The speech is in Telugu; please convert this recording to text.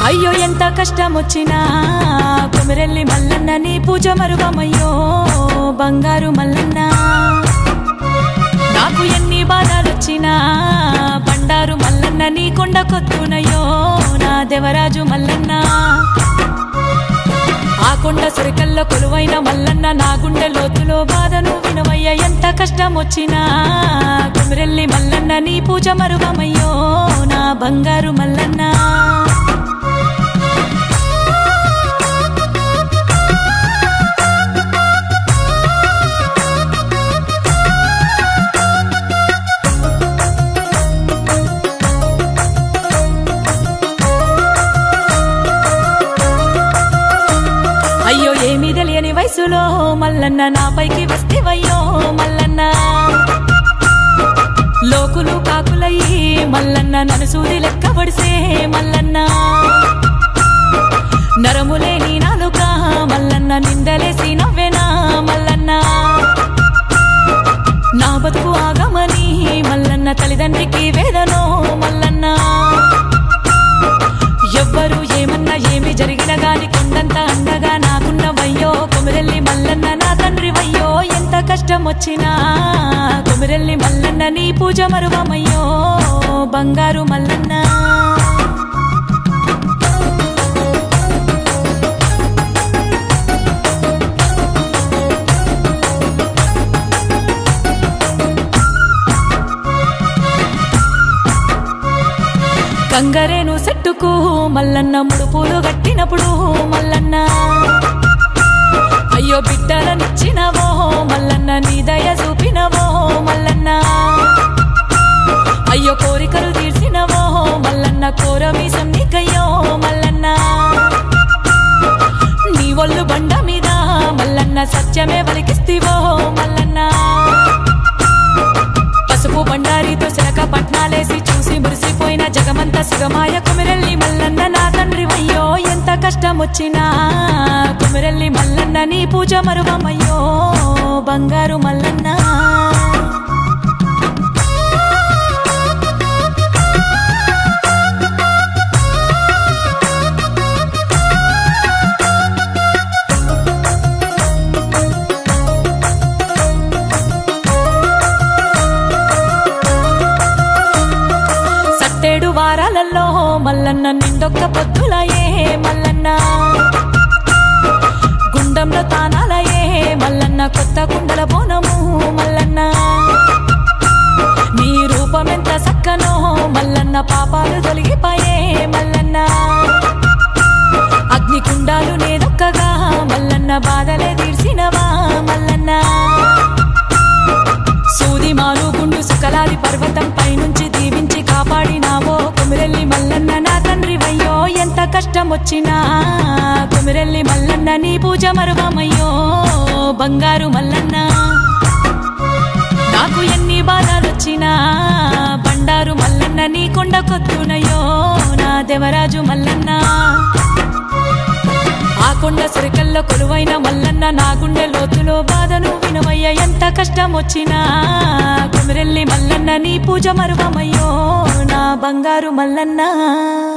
అయ్యో ఎంత కష్టం వచ్చినా కుమిరెల్లి మల్లన్న నీ పూజ మరువమయ్యో బంగారు మల్లన్న నాకు ఎన్ని బాధలొచ్చినా బండారు మల్లన్న నీ కొండ కొత్తునయ్యో నా దేవరాజు మల్లన్న ఆ కొండ సరికల్లో కొలువైన మల్లన్న నా గుండె లోతులో బాధను వినవయ్య ఎంత కష్టం వచ్చినా కుమిరెల్లి మల్లన్న నీ పూజ మరువమయ్యో నా బంగారు మల్లన్న అయ్యో ఏమీ తెలియని వయసులో మల్లన్న నాపైకి వస్తేవయ్యో మల్లన్న లోకులు కాకులయ్యి మల్లన్న నన్ను సూది లెక్క పడిసే మల్లన్న నరములేని నాలుక మల్లన్న నిందలేసి నవ్వేనా మల్లన్న నా బతుకు ఆగమని మల్లన్న తల్లిదండ్రికి వేదనో మల్లన్న ఎవ్వరు ఏమన్నా ఏమి జరిగిన గాని కొండంత అండగా నాకున్నవయ్యో కొమిరెల్లి మల్లన్న నా తండ్రి వయ్యో ఎంత కష్టం వచ్చినా కొమిరెల్లి మల్లన్న నీ పూజ మరువమయ్యో బంగారు మల్లన్న కంగరేను సెట్టుకు మల్లన్న ముడుపులు కట్టినప్పుడు మల్లన్న అయ్యో బిడ్డలనిచ్చినవో మల్లన్న నీ దయ చూపినవో మల్లన్న అయ్యో కోరికలు తీర్చినవో మల్లన్న కోరమీసం నీకయ్యో మల్లన్న నీ ఒళ్ళు బండ మీద మల్లన్న సత్యమే వలికిస్తివో మల్లన్న పసుపు బండారితో శనక పట్నాలేసి చూసి మురిసిపోయిన జగమంత సుగమాయ కుమిరెల్లి మల్లన్న నా తండ్రి వయ్యో ఎంత కష్టం వచ్చినా కుమిరెల్లి మల్లన్న నీ పూజ మరువమయ్యో బంగారు మల్లన్న సట్టేడు వారాలలో మల్లన్న నిండొక్క పొద్దులయే మల్లన్న గుండంలో తానాలయే మల్లన్న కొత్త కుండల బోనము మల్లన్న నీ రూపమెంత సక్కనో మల్లన్న పాపాలు తొలగిపోయే మల్లన్న అగ్ని కుండాలు నేదొక్కగా మల్లన్న బాధలే తీర్చినవా మల్లన్న సూది మాను గుండు సుకలాది పర్వతం పైనుంచి దీవించి కాపాడినావో కుమిరెల్లి మల్లన్న నా తండ్రి వయ్యో ఎంత కష్టం వచ్చినా కుమిరెల్లి మల్లన్న నీ పూజ మరువమయ్యో బంగారు మల్లన్న నాకు ఎన్ని బాధలొచ్చినా బండారు మల్లన్న నీ కొండ కొత్తునయ్యో నా దేవరాజు మల్లన్న ఆ కొండ సరికల్లో కొలువైన మల్లన్న నా గుండె లోతులో బాధను వినవయ్య ఎంత కష్టం వచ్చినా కుమిరెల్లి మల్లన్న నీ పూజ మరువమయ్యో నా బంగారు మల్లన్న